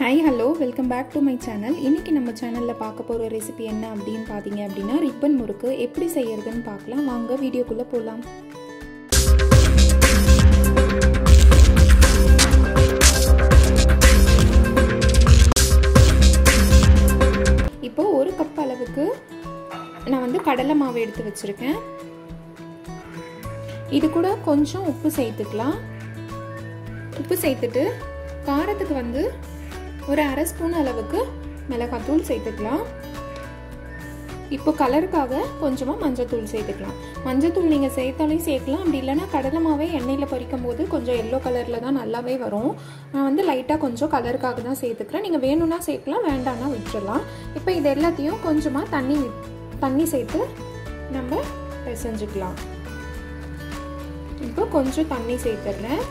hi hello welcome back to my channel இன்றைக்கி நம்ம சேனலில் பார்க்க போகிற ரெசிபி என்ன அப்படின்னு பார்த்தீங்க அப்படின்னா ரிப்பன் முறுக்கு எப்படி செய்யறதுன்னு பார்க்கலாம் வாங்க வீடியோக்குள்ளே போகலாம் இப்போ ஒரு கப் அளவுக்கு நான் வந்து கடலை மாவு எடுத்து வச்சுருக்கேன் இது கூட கொஞ்சம் உப்பு சேர்த்துக்கலாம் உப்பு சேர்த்துட்டு காரத்துக்கு வந்து ஒரு அரை ஸ்பூன் அளவுக்கு மிளகாத்தூள் சேர்த்துக்கலாம் இப்போ கலருக்காக கொஞ்சமாக மஞ்சத்தூள் சேர்த்துக்கலாம் மஞ்சத்தூள் நீங்கள் சேர்த்தாலையும் சேர்க்கலாம் அப்படி இல்லைன்னா கடலை மாவே எண்ணெயில் பொரிக்கும் போது கொஞ்சம் எல்லோ கலரில் தான் நல்லாவே வரும் நான் வந்து லைட்டாக கொஞ்சம் கலருக்காக தான் சேர்த்துக்கிறேன் நீங்கள் வேணும்னா சேர்க்கலாம் வேண்டாம்னா விட்டுறலாம் இப்போ இது எல்லாத்தையும் கொஞ்சமாக தண்ணி தண்ணி சேர்த்து நம்ம பிசைஞ்சுக்கலாம் இப்போ கொஞ்சம் தண்ணி சேர்த்துட்றேன்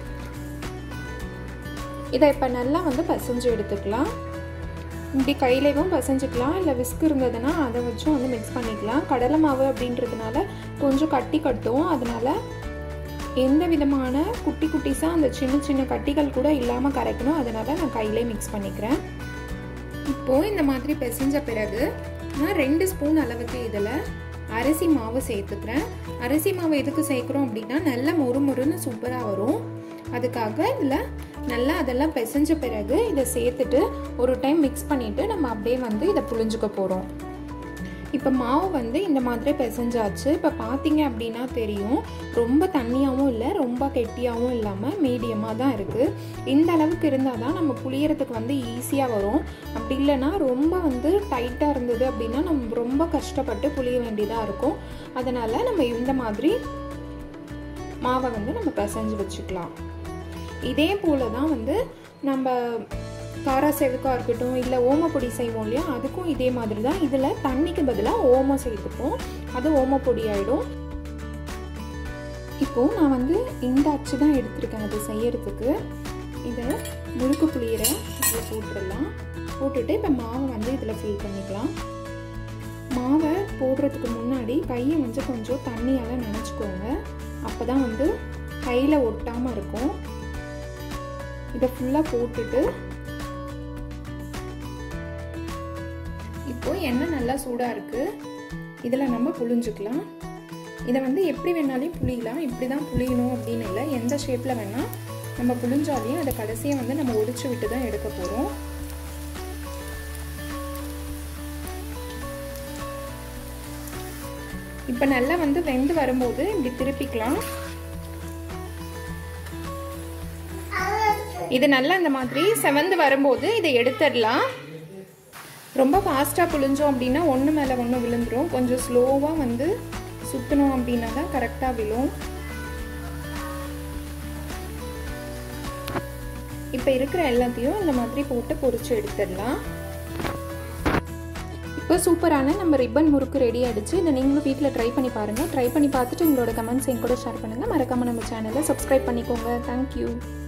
இதை இப்போ நல்லா வந்து பசைஞ்சு எடுத்துக்கலாம் இப்படி கையிலேயும் பசைஞ்சுக்கலாம் இல்லை விஸ்க் இருந்ததுன்னா அதை வச்சும் வந்து மிக்ஸ் பண்ணிக்கலாம் கடலை மாவு அப்படின்றதுனால கொஞ்சம் கட்டி கட்டும் அதனால் எந்த விதமான குட்டி குட்டிஸாக அந்த சின்ன சின்ன கட்டிகள் கூட இல்லாமல் கரைக்கணும் அதனால் நான் கையிலே மிக்ஸ் பண்ணிக்கிறேன் இப்போது இந்த மாதிரி பிசைஞ்ச பிறகு நான் ரெண்டு ஸ்பூன் அளவுக்கு இதில் அரிசி மாவு சேர்த்துக்கிறேன் அரிசி மாவு எதுக்கு சேர்க்குறோம் அப்படின்னா நல்லா மொறு மொறுன்னு சூப்பராக வரும் அதுக்காக இதில் நல்லா அதெல்லாம் பிசைஞ்ச பிறகு இதை சேர்த்துட்டு ஒரு டைம் மிக்ஸ் பண்ணிவிட்டு நம்ம அப்படியே வந்து இதை புழிஞ்சுக்க போகிறோம் இப்போ மாவு வந்து இந்த மாதிரி பிசைஞ்சாச்சு இப்போ பார்த்தீங்க அப்படின்னா தெரியும் ரொம்ப தண்ணியாகவும் இல்லை ரொம்ப கெட்டியாகவும் இல்லாமல் மீடியமாக தான் இருக்குது இந்த அளவுக்கு இருந்தால் தான் நம்ம புளியறதுக்கு வந்து ஈஸியாக வரும் அப்படி இல்லைன்னா ரொம்ப வந்து டைட்டாக இருந்தது அப்படின்னா நம்ம ரொம்ப கஷ்டப்பட்டு புளிய வேண்டியதாக இருக்கும் அதனால் நம்ம இந்த மாதிரி மாவை வந்து நம்ம பிசைஞ்சு வச்சுக்கலாம் இதே போல தான் வந்து நம்ம காரா செவுக்காக இருக்கட்டும் இல்லை ஓமப்பொடி செய்வோம் இல்லையா அதுக்கும் இதே மாதிரி தான் இதில் தண்ணிக்கு பதிலாக ஓமம் சேர்த்துப்போம் அது ஓமப்பொடி ஆகிடும் இப்போது நான் வந்து இந்த அச்சு தான் எடுத்திருக்கேன் அது செய்யறதுக்கு இதை முறுக்கு புளியிற இதில் போட்டுடலாம் போட்டுட்டு இப்போ மாவை வந்து இதில் ஃபில் பண்ணிக்கலாம் மாவை போடுறதுக்கு முன்னாடி கையை வந்து கொஞ்சம் தண்ணியால் நினச்சிக்கோங்க அப்போ தான் வந்து கையில் ஒட்டாமல் இருக்கும் இதை ஃபுல்லாக போட்டுட்டு இப்போ எண்ணெய் நல்லா சூடாக இருக்குது இதில் நம்ம புளிஞ்சுக்கலாம் இதை வந்து எப்படி வேணாலையும் புளியலாம் இப்படி தான் புளியணும் அப்படின்னு இல்லை எந்த ஷேப்பில் வேணால் நம்ம புளிஞ்சாலையும் அதை கடைசியாக வந்து நம்ம ஒடிச்சு விட்டு தான் எடுக்க போகிறோம் இப்போ நல்லா வந்து வெந்து வரும்போது இப்படி திருப்பிக்கலாம் இது நல்லா இந்த மாதிரி செவந்து வரும்போது இதை எடுத்துடலாம் ரொம்ப ஃபாஸ்ட்டாக புழிஞ்சோம் அப்படின்னா ஒன்று மேலே ஒன்று விழுந்துடும் கொஞ்சம் ஸ்லோவாக வந்து சுற்றணும் அப்படின்னா தான் கரெக்டாக விழும் இப்போ இருக்கிற எல்லாத்தையும் இந்த மாதிரி போட்டு பொறிச்சு எடுத்துடலாம் இப்போ சூப்பரான நம்ம ரிப்பன் முறுக்கு ரெடி ஆகிடுச்சு இதை நீங்களும் வீட்டில் ட்ரை பண்ணி பாருங்கள் ட்ரை பண்ணி பார்த்துட்டு உங்களோட கமெண்ட்ஸ் என் கூட ஷேர் பண்ணுங்கள் மறக்காமல் நம்ம சேனலை சப்ஸ்கிரைப் பண்ணிக்கோங்க தேங்க்யூ